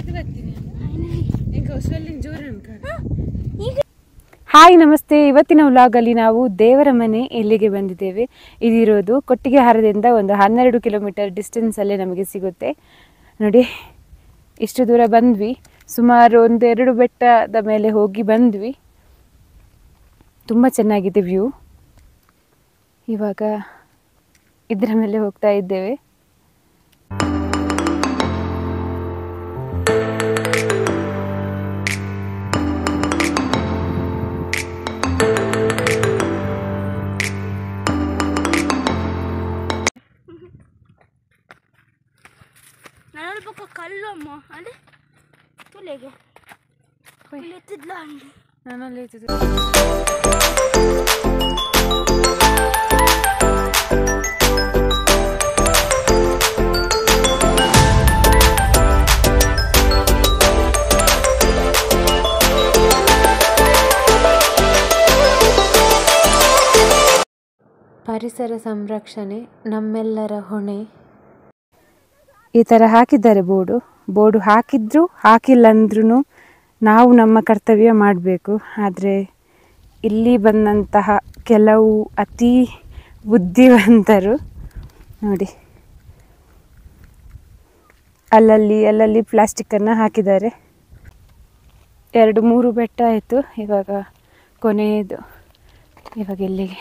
ಇದು ಬರ್ತೀನಿ ಈಗ ಹೊಸಲ್ಲಿ ಜೋರ ಹಾಯ್ ನಮಸ್ತೆ ಇವತ್ತಿನ ವ್ಲಾಗಲ್ಲಿ ನಾವು ದೇವರ ಮನೆ ಎಲ್ಲಿಗೆ ಬಂದಿದ್ದೇವೆ ಇದಿರೋದು ಕೊಟ್ಟಿಗೆಹಾರದಿಂದ ಒಂದು ಹನ್ನೆರಡು ಕಿಲೋಮೀಟರ್ ಡಿಸ್ಟೆನ್ಸಲ್ಲೇ ನಮಗೆ ಸಿಗುತ್ತೆ ನೋಡಿ ಇಷ್ಟು ದೂರ ಬಂದ್ವಿ ಸುಮಾರು ಒಂದು ಎರಡು ಬೆಟ್ಟದ ಮೇಲೆ ಹೋಗಿ ಬಂದ್ವಿ ತುಂಬ ಚೆನ್ನಾಗಿದೆ ವ್ಯೂ ಇವಾಗ ಇದರ ಮೇಲೆ ಹೋಗ್ತಾ ಇದ್ದೇವೆ ನನ್ನ ಪಕ್ಕ ಕಲ್ಲು ಅಮ್ಮ ಅಲ್ಲಿ ತುಲೆಗೆ ಇಲ್ಲಿ ಎತ್ತಿದ್ಲ ಅಲ್ಲಿ ನಾನಲ್ಲಿ ಪರಿಸರ ಸಂರಕ್ಷಣೆ ನಮ್ಮೆಲ್ಲರ ಹೊಣೆ ಈ ಥರ ಹಾಕಿದ್ದಾರೆ ಬೋರ್ಡು ಬೋರ್ಡು ಹಾಕಿದ್ರು ಹಾಕಿಲ್ಲ ಅಂದ್ರೂ ನಾವು ನಮ್ಮ ಕರ್ತವ್ಯ ಮಾಡಬೇಕು ಆದರೆ ಇಲ್ಲಿ ಬಂದಂತಹ ಕೆಲವು ಅತಿ ಬುದ್ಧಿವಂತರು ನೋಡಿ ಅಲ್ಲಲ್ಲಿ ಅಲ್ಲಲ್ಲಿ ಪ್ಲಾಸ್ಟಿಕ್ಕನ್ನು ಹಾಕಿದ್ದಾರೆ ಎರಡು ಮೂರು ಬೆಟ್ಟ ಆಯಿತು ಇವಾಗ ಕೊನೆಯದು ಇವಾಗ ಎಲ್ಲಿಗೆ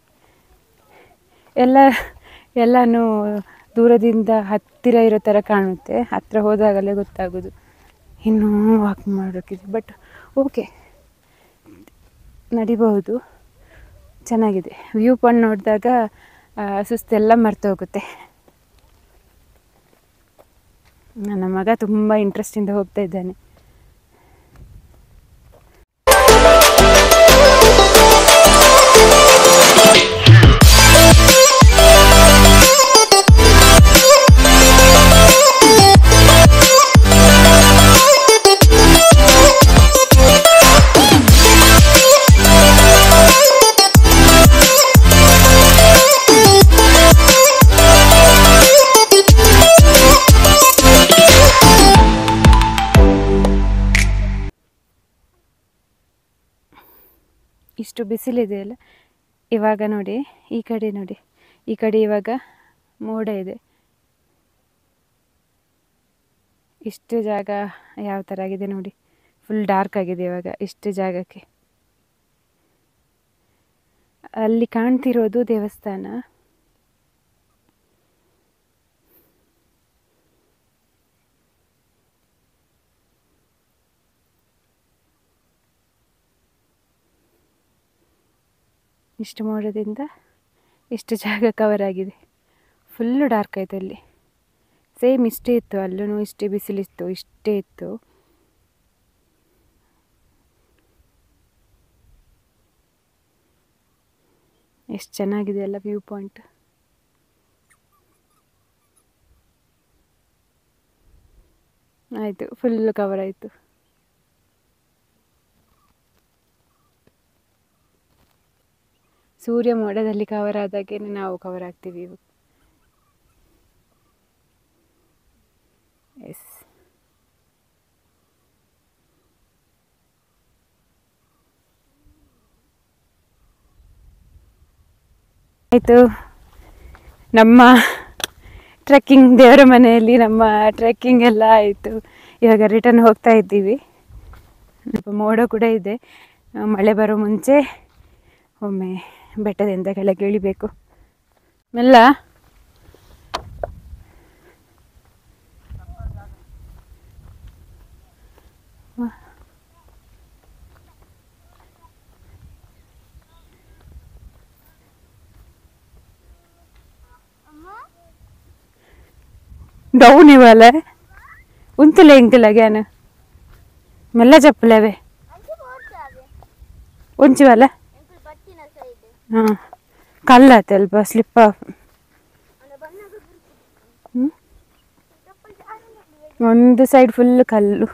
ಎಲ್ಲ ಎಲ್ಲನೂ ದೂರದಿಂದ ಹತ್ತಿರ ಇರೋ ಥರ ಕಾಣುತ್ತೆ ಹತ್ತಿರ ಹೋದಾಗಲೇ ಗೊತ್ತಾಗೋದು ಇನ್ನೂ ವಾಕ್ ಮಾಡೋಕ್ಕಿದೆ ಬಟ್ ಓಕೆ ನಡಿಬಹುದು ಚೆನ್ನಾಗಿದೆ ವ್ಯೂ ಪಾಯಿಂಟ್ ನೋಡಿದಾಗ ಸುಸ್ತೆಲ್ಲ ಮರ್ತು ಹೋಗುತ್ತೆ ನನ್ನ ಮಗ ತುಂಬ ಇಂಟ್ರೆಸ್ಟಿಂದ ಹೋಗ್ತಾ ಇದ್ದಾನೆ ಇಷ್ಟು ಬಿಸಿಲಿದೆ ಅಲ್ಲ ಇವಾಗ ನೋಡಿ ಈ ಕಡೆ ನೋಡಿ ಈ ಕಡೆ ಇವಾಗ ಮೋಡ ಇದೆ ಇಷ್ಟು ಜಾಗ ಯಾವ ಥರ ಆಗಿದೆ ನೋಡಿ ಫುಲ್ ಡಾರ್ಕ್ ಆಗಿದೆ ಇವಾಗ ಇಷ್ಟು ಜಾಗಕ್ಕೆ ಅಲ್ಲಿ ಕಾಣ್ತಿರೋದು ದೇವಸ್ಥಾನ ಇಷ್ಟು ಮೋಡದಿಂದ ಇಷ್ಟು ಜಾಗ ಕವರ್ ಆಗಿದೆ ಫುಲ್ಲು ಡಾರ್ಕ್ ಆಯ್ತು ಅಲ್ಲಿ ಸೇಮ್ ಇಷ್ಟೇ ಇತ್ತು ಅಲ್ಲೂ ಇಷ್ಟೇ ಬಿಸಿಲಿತ್ತು ಇಷ್ಟೇ ಇತ್ತು ಎಷ್ಟು ಚೆನ್ನಾಗಿದೆ ಅಲ್ಲ ವ್ಯೂ ಪಾಯಿಂಟ್ ಆಯಿತು ಫುಲ್ ಕವರ್ ಆಯಿತು ಸೂರ್ಯ ಮೋಡದಲ್ಲಿ ಕವರ್ ಆದಾಗೆ ನಾವು ಕವರ್ ಆಗ್ತೀವಿ ಇವಾಗ ಎಸ್ ಆಯಿತು ನಮ್ಮ ಟ್ರೆಕ್ಕಿಂಗ್ ದೇವರ ಮನೆಯಲ್ಲಿ ನಮ್ಮ ಟ್ರೆಕ್ಕಿಂಗ್ ಎಲ್ಲ ಆಯಿತು ಇವಾಗ ರಿಟರ್ನ್ ಹೋಗ್ತಾ ಇದ್ದೀವಿ ಸ್ವಲ್ಪ ಮೋಡ ಕೂಡ ಇದೆ ಆ, ಮಳೆ ಬರೋ ಮುಂಚೆ ಒಮ್ಮೆ ಬೆಟ್ಟದಿಂದ ಕೆಳಗೆ ಇಳಿಬೇಕು ಮೆಲ್ಲ ವ. డౌన్ ఇవ్వాలి ఉంతులే ఇంకలాగాను మెల్ల చెప్పలేవే ఉంచివాల ಎಂಕುಲು ಬತ್ತಿನ ಸೈಡ್ ಹಾಂ ಕಲ್ಲಾತ ಅಲ್ಪ ಸ್ಲಿಪ್ ಆಫ್ ಹ್ಮ್? ಒಂದು ಸೈಡ್ ಫುಲ್ ಕಲ್ಲು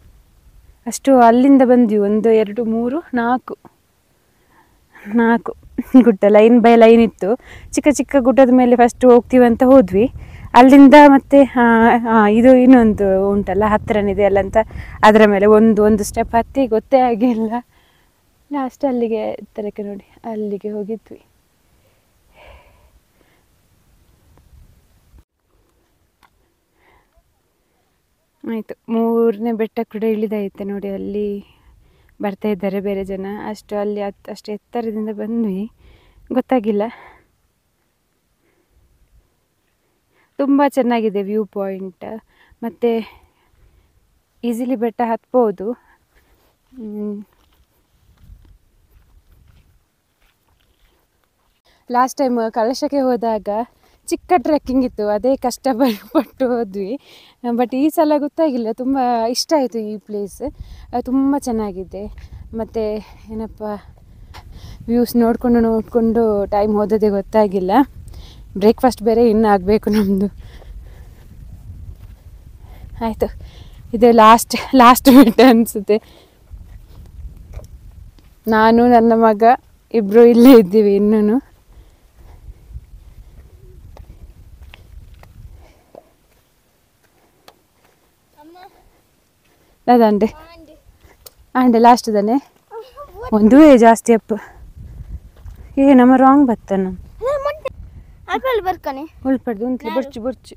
ಅಷ್ಟು ಅಲ್ಲಿಂದ ಬಂದ್ವಿ ಒಂದು ಎರಡು ಮೂರು ನಾಲ್ಕು ನಾಲ್ಕು ಗುಡ್ಡ ಲೈನ್ ಬೈ ಲೈನ್ ಇತ್ತು ಚಿಕ್ಕ ಚಿಕ್ಕ ಗುಡ್ಡದ ಮೇಲೆ ಫಸ್ಟ್ ಹೋಗ್ತೀವಿ ಅಂತ ಹೋದ್ವಿ ಅಲ್ಲಿಂದ ಮತ್ತೆ ಆ, ಆ, ಇದು ಇನ್ನೊಂದು ಉಂಟಲ್ಲ ಹತ್ತಿರನಿದೆ ಅಲ್ಲಂತ ಅದರ ಮೇಲೆ ಒಂದು ಒಂದು ಸ್ಟೆಪ್ ಹತ್ತಿ ಗೊತ್ತೇ ಆಗಿಲ್ಲ ಲಾಸ್ಟ್ ಅಲ್ಲಿಗೆ ಎತ್ತರಕ್ಕೆ ನೋಡಿ ಅಲ್ಲಿಗೆ ಹೋಗಿದ್ವಿ ಆಯಿತು ಮೂರನೇ ಬೆಟ್ಟ ಕೂಡ ಇಳಿದೈತೆ ನೋಡಿ ಅಲ್ಲಿ ಬರ್ತಾ ಇದ್ದಾರೆ ಬೇರೆ ಜನ ಅಷ್ಟು ಅಲ್ಲಿ ಹತ್ ಅಷ್ಟು ಎತ್ತರದಿಂದ ಬಂದ್ವಿ ಗೊತ್ತಾಗಿಲ್ಲ ತುಂಬ ಚೆನ್ನಾಗಿದೆ ವ್ಯೂ ಪಾಯಿಂಟ್ ಮತ್ತು ಈಸಿಲಿ ಬೆಟ್ಟ ಹತ್ಬೋದು ಲಾಸ್ಟ್ ಟೈಮ್ ಕಳಶಕ್ಕೆ ಹೋದಾಗ ಚಿಕ್ಕ ಟ್ರೆಕ್ಕಿಂಗ್ ಇತ್ತು ಅದೇ ಕಷ್ಟ ಪ- ಪಟ್ಟು ಹೋದ್ವಿ ಬಟ್ ಈ ಸಲ ಗೊತ್ತಾಗಿಲ್ಲ ತುಂಬ ಇಷ್ಟ ಆಯಿತು ಈ ಪ್ಲೇಸ್ ತುಂಬ ಚೆನ್ನಾಗಿದೆ ಮತ್ತು ಏನಪ್ಪ ವ್ಯೂಸ್ ನೋಡಿಕೊಂಡು ನೋಡಿಕೊಂಡು ಟೈಮ್ ಹೋದದೇ ಗೊತ್ತಾಗಿಲ್ಲ ಬ್ರೇಕ್ಫಾಸ್ಟ್ ಬೇರೆ ಇನ್ನೂ ಆಗಬೇಕು ನಮ್ಮದು ಆಯಿತು ಇದು ಲಾಸ್ಟ್ ಲಾಸ್ಟ್ ಬೆಟ್ಟ ಅನಿಸುತ್ತೆ ನಾನು ನನ್ನ ಮಗ ಇಬ್ಬರು ಇಲ್ಲೇ ಇದ್ದೀವಿ ಇನ್ನೂ ಅಮ್ಮ ಅದಂಡೆ ಆಂಡಿ ಅಂಡೆ ಲಾಸ್ಟ್ ತಾನೆ ಒಂದೇ ಜಾಸ್ತಿ ಅಪ್ಪ ಏ ನಮ್ಮ ರಾಂಗ್ ಬತ್ತನ ಆಪಲ್ ಬರ್ಕನೆ ಉಳ್ಪಡ್ದು ಉಂಟ್ಲಿ ಬುರ್ಚಿ ಬುರ್ಚಿ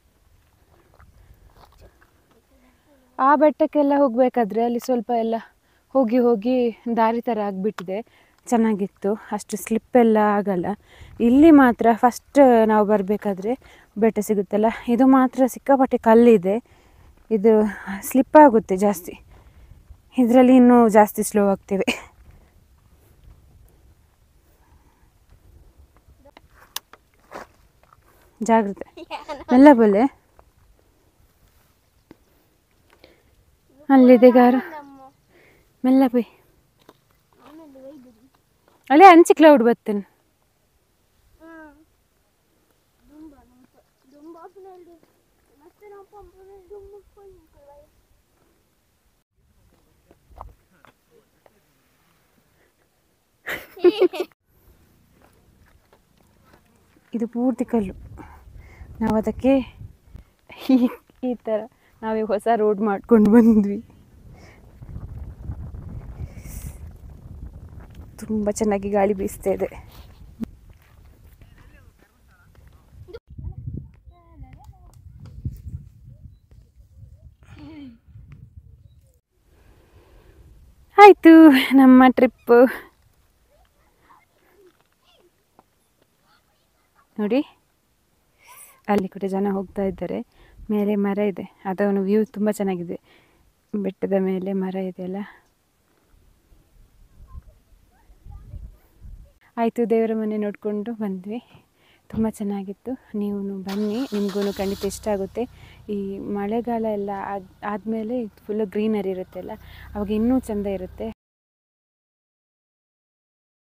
ಆ ಬೆಟ್ಟಕ್ಕೆಲ್ಲ ಹೋಗಬೇಕಾದ್ರೆ ಅಲ್ಲಿ ಸ್ವಲ್ಪ ಎಲ್ಲ ಹೋಗಿ ಹೋಗಿ ದಾರಿ ಥರ ಆಗಿಬಿಟ್ಟಿದೆ ಚೆನ್ನಾಗಿತ್ತು ಅಷ್ಟು ಸ್ಲಿಪ್ ಎಲ್ಲ ಆಗಲ್ಲ ಇಲ್ಲಿ ಮಾತ್ರ ಫಸ್ಟ್ ನಾವು ಬರಬೇಕಾದ್ರೆ ಬೆಟ್ಟ ಸಿಗುತ್ತಲ್ಲ ಇದು ಮಾತ್ರ ಸಿಕ್ಕಾಪಟ್ಟೆ ಕಲ್ಲಿದೆ ಇದು ಸ್ಲಿಪ್ ಆಗುತ್ತೆ ಜಾಸ್ತಿ ಇದರಲ್ಲಿ ಇನ್ನೂ ಜಾಸ್ತಿ ಸ್ಲೋ ಆಗ್ತೇವೆ ಜಾಗ್ರತೆ ಮೆಲ್ಲ ಬಲೆ ಅಲ್ಲಿದೆ ಗಾರ ಮೆಲ್ಲ ಬೈ ಅಲ್ಲೇ ಅಂಚಿ ಕ್ಲೌಡ್ ಬರ್ತೇನೆ ಇದು ಪೂರ್ತಿ ಕಲ್ಲು ನಾವು ಅದಕ್ಕೆ ಈ ಈ ಥರ ನಾವೇ ಹೊಸ ರೋಡ್ ಮಾಡ್ಕೊಂಡು ಬಂದ್ವಿ ತುಂಬ ಚೆನ್ನಾಗಿ ಗಾಳಿ ಬೀಸ್ತಾ ಇದೆ ಆಯಿತು ನಮ್ಮ ಟ್ರಿಪ್ ನೋಡಿ ಅಲ್ಲಿ ಕೂಡ ಜನ ಹೋಗ್ತಾ ಇದ್ದಾರೆ ಮೇಲೆ ಮರ ಇದೆ ಅದನ್ನು ವ್ಯೂ ತುಂಬ ಚೆನ್ನಾಗಿದೆ ಬೆಟ್ಟದ ಮೇಲೆ ಮರ ಇದೆಯಲ್ಲ ಆಯಿತು ದೇವರ ಮನೆ ನೋಡಿಕೊಂಡು ಬಂದ್ವಿ ತುಂಬ ಚೆನ್ನಾಗಿತ್ತು ನೀವು ಬನ್ನಿ ನಿಮಗೂ ಖಂಡಿತ ಇಷ್ಟ ಆಗುತ್ತೆ ಈ ಮಳೆಗಾಲ ಎಲ್ಲ ಆದ ಆದಮೇಲೆ ಫುಲ್ಲು ಗ್ರೀನರಿ ಇರುತ್ತಲ್ಲ ಅವಾಗ ಇನ್ನೂ ಚೆಂದ ಇರುತ್ತೆ